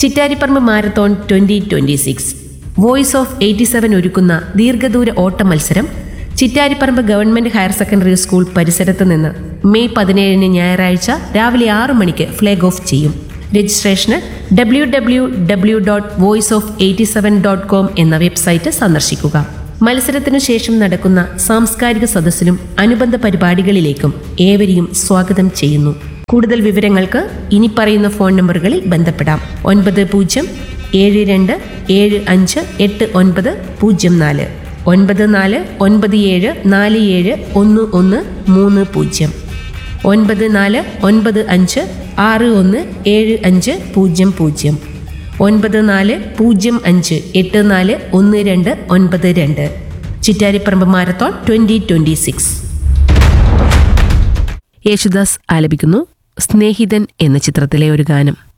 Chittariparamba marathon twenty twenty six voice of eighty seven ഒരുക്കുന്ന ദീർഘദൂര ഓട്ട മത്സരം Chittariparamba government higher secondary school പരിസരത്ത് നിന്ന് മെയ് പതിനേഴിന് ഞായറാഴ്ച രാവിലെ ആറു മണിക്ക് ഫ്ലാഗ് ഓഫ് ചെയ്യും രജിസ്ട്രേഷന് W W W dot voice of eighty seven dot com എന്ന വെബ്സൈറ്റ് സന്ദർശിക്കുക മത്സരത്തിനു ശേഷം നടക്കുന്ന സാംസ്കാരിക സദസ്സിലും അനുബന്ധ പരിപാടികളിലേക്കും ഏവരെയും സ്വാഗതം ചെയ്യുന്നു കൂടുതൽ വിവരങ്ങൾക്ക് ഇനി പറയുന്ന ഫോൺ നമ്പറുകളിൽ ബന്ധപ്പെടാം ഒൻപത് പൂജ്യം ഏഴ് രണ്ട് ഏഴ് അഞ്ച് എട്ട് ഒൻപത് പൂജ്യം നാല് ഒൻപത് നാല് ഒൻപത് ഏഴ് നാല് ഏഴ് ഒന്ന് ഒന്ന് മൂന്ന് പൂജ്യം ഒൻപത് നാല് ഒൻപത് അഞ്ച് ആറ് ഒന്ന് ഏഴ് അഞ്ച് പൂജ്യം പൂജ്യം ഒൻപത് നാല് പൂജ്യം അഞ്ച് എട്ട് നാല് ഒന്ന് രണ്ട് ഒൻപത് രണ്ട് Chittariparamba marathon twenty twenty six Yesudas ആലപിക്കുന്നു സ്നേഹിതൻ എന്ന ചിത്രത്തിലെ ഒരു ഗാനം